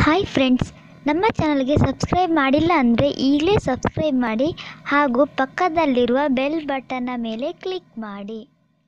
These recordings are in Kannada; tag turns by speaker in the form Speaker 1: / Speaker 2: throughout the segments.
Speaker 1: ಹಾಯ್ ಫ್ರೆಂಡ್ಸ್ ನಮ್ಮ ಚಾನಲ್ಗೆ ಸಬ್ಸ್ಕ್ರೈಬ್ ಮಾಡಿಲ್ಲ ಅಂದರೆ ಈಗಲೇ ಸಬ್ಸ್ಕ್ರೈಬ್ ಮಾಡಿ ಹಾಗೂ ಪಕ್ಕದಲ್ಲಿರುವ ಬೆಲ್ ಬಟನ್ನ ಮೇಲೆ ಕ್ಲಿಕ್ ಮಾಡಿ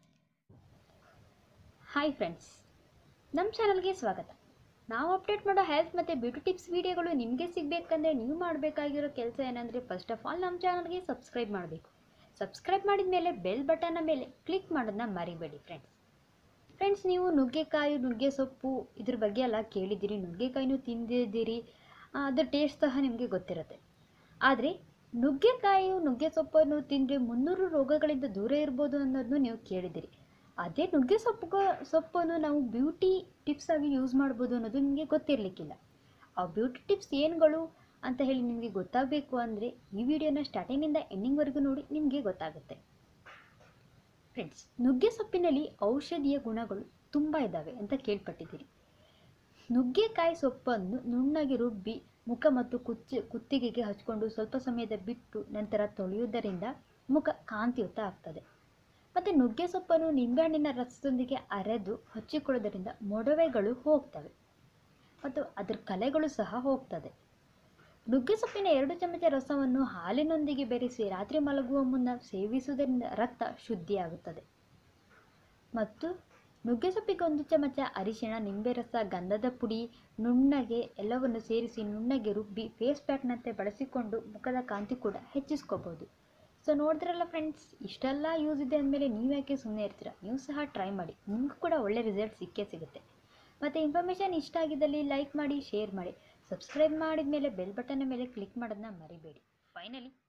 Speaker 2: ಹಾಯ್ ಫ್ರೆಂಡ್ಸ್ ನಮ್ಮ ಚಾನಲ್ಗೆ ಸ್ವಾಗತ ನಾವು ಅಪ್ಡೇಟ್ ಮಾಡೋ ಹೆಲ್ತ್ ಮತ್ತು ಬ್ಯೂಟಿ ಟಿಪ್ಸ್ ವೀಡಿಯೋಗಳು ನಿಮಗೆ ಸಿಗಬೇಕಂದ್ರೆ ನೀವು ಮಾಡಬೇಕಾಗಿರೋ ಕೆಲಸ ಏನಂದರೆ ಫಸ್ಟ್ ಆಫ್ ಆಲ್ ನಮ್ಮ ಚಾನಲ್ಗೆ ಸಬ್ಸ್ಕ್ರೈಬ್ ಮಾಡಬೇಕು ಸಬ್ಸ್ಕ್ರೈಬ್ ಮಾಡಿದ ಮೇಲೆ ಬೆಲ್ ಬಟನ್ನ ಮೇಲೆ ಕ್ಲಿಕ್ ಮಾಡೋದನ್ನ ಮರಿಬೇಡಿ ಫ್ರೆಂಡ್ಸ್ ಫ್ರೆಂಡ್ಸ್ ನೀವು ನುಗ್ಗೆಕಾಯಿ ನುಗ್ಗೆ ಸೊಪ್ಪು ಇದ್ರ ಬಗ್ಗೆ ಎಲ್ಲ ಕೇಳಿದ್ದೀರಿ ನುಗ್ಗೆಕಾಯಿನೂ ತಿಂದಿದ್ದೀರಿ ಆ, ಅದ್ರ ಟೇಸ್ಟ್ ಸಹ ನಿಮಗೆ ಗೊತ್ತಿರುತ್ತೆ ಆದರೆ ನುಗ್ಗೆಕಾಯಿಯು ನುಗ್ಗೆ ಸೊಪ್ಪನ್ನು ತಿಂದರೆ ಮುನ್ನೂರು ರೋಗಗಳಿಂದ ದೂರ ಇರ್ಬೋದು ಅನ್ನೋದನ್ನು ನೀವು ಕೇಳಿದ್ದೀರಿ ಅದೇ ನುಗ್ಗೆ ಸೊಪ್ಪು ಸೊಪ್ಪನ್ನು ನಾವು ಬ್ಯೂಟಿ ಟಿಪ್ಸ್ ಆಗಿ ಯೂಸ್ ಮಾಡ್ಬೋದು ಅನ್ನೋದು ನಿಮಗೆ ಗೊತ್ತಿರಲಿಕ್ಕಿಲ್ಲ ಆ ಬ್ಯೂಟಿ ಟಿಪ್ಸ್ ಏನುಗಳು ಅಂತ ಹೇಳಿ ನಿಮಗೆ ಗೊತ್ತಾಗಬೇಕು ಅಂದರೆ ಈ ವಿಡಿಯೋನ ಸ್ಟಾರ್ಟಿಂಗಿಂದ ಎಂಡಿಂಗ್ವರೆಗೂ ನೋಡಿ ನಿಮಗೆ ಗೊತ್ತಾಗುತ್ತೆ ಫ್ರೆಂಡ್ಸ್ ನುಗ್ಗೆ ಸೊಪ್ಪಿನಲ್ಲಿ ಔಷಧೀಯ ಗುಣಗಳು ತುಂಬ ಇದ್ದಾವೆ ಅಂತ ಕೇಳ್ಪಟ್ಟಿದ್ದೀರಿ ನುಗ್ಗೆಕಾಯಿ ಸೊಪ್ಪನ್ನು ನುಣ್ಣಗೆ ರುಬ್ಬಿ ಮುಖ ಮತ್ತು ಕುಚ್ಚಿ ಕುತ್ತಿಗೆಗೆ ಹಚ್ಕೊಂಡು ಸ್ವಲ್ಪ ಸಮಯದ ಬಿಟ್ಟು ನಂತರ ತೊಳೆಯುವುದರಿಂದ ಮುಖ ಕಾಂತಿಯುತ ಆಗ್ತದೆ ಮತ್ತು ನುಗ್ಗೆ ಸೊಪ್ಪನ್ನು ನಿಂಬೆಹಣ್ಣಿನ ರಸದೊಂದಿಗೆ ಅರೆದು ಹಚ್ಚಿಕೊಳ್ಳೋದರಿಂದ ಮೊಡವೆಗಳು ಹೋಗ್ತವೆ ಮತ್ತು ಅದರ ಕಲೆಗಳು ಸಹ ಹೋಗ್ತದೆ ನುಗ್ಗೆ ಸೊಪ್ಪಿನ ಎರಡು ಚಮಚ ರಸವನ್ನು ಹಾಲಿನೊಂದಿಗೆ ಬೆರೆಸಿ ರಾತ್ರಿ ಮಲಗುವ ಮುನ್ನ ಸೇವಿಸುವುದರಿಂದ ರಕ್ತ ಶುದ್ಧಿಯಾಗುತ್ತದೆ ಮತ್ತು ನುಗ್ಗೆ ಸೊಪ್ಪಿಗೆ ಒಂದು ಚಮಚ ಅರಿಶಿಣ ನಿಂಬೆ ರಸ ಗಂಧದ ಪುಡಿ ನುಣ್ಣಗೆ ಎಲ್ಲವನ್ನು ಸೇರಿಸಿ ನುಣ್ಣಗೆ ರುಬ್ಬಿ ಫೇಸ್ ಪ್ಯಾಕ್ನಂತೆ ಬಳಸಿಕೊಂಡು ಮುಖದ ಕಾಂತಿ ಕೂಡ ಹೆಚ್ಚಿಸ್ಕೋಬೋದು ಸೊ ನೋಡಿದ್ರಲ್ಲ ಫ್ರೆಂಡ್ಸ್ ಇಷ್ಟೆಲ್ಲ ಯೂಸ್ ಇದೆ ಅಂದಮೇಲೆ ನೀವು ಯಾಕೆ ಸುಮ್ಮನೆ ಇರ್ತೀರ ನೀವು ಸಹ ಟ್ರೈ ಮಾಡಿ ನಿಮಗೂ ಕೂಡ ಒಳ್ಳೆ ರಿಸಲ್ಟ್ ಸಿಕ್ಕೇ ಸಿಗುತ್ತೆ ಮತ್ತು ಇನ್ಫಾರ್ಮೇಷನ್ ಇಷ್ಟ ಆಗಿದ್ದಲ್ಲಿ ಲೈಕ್ ಮಾಡಿ ಶೇರ್ ಮಾಡಿ ಸಬ್ಸ್ಕ್ರೈಬ್ ಮಾಡಿದ ಮೇಲೆ ಬೆಲ್ ಬಟನ್ನ ಮೇಲೆ ಕ್ಲಿಕ್ ಮಾಡೋದನ್ನ ಮರಿಬೇಡಿ ಫೈನಲಿ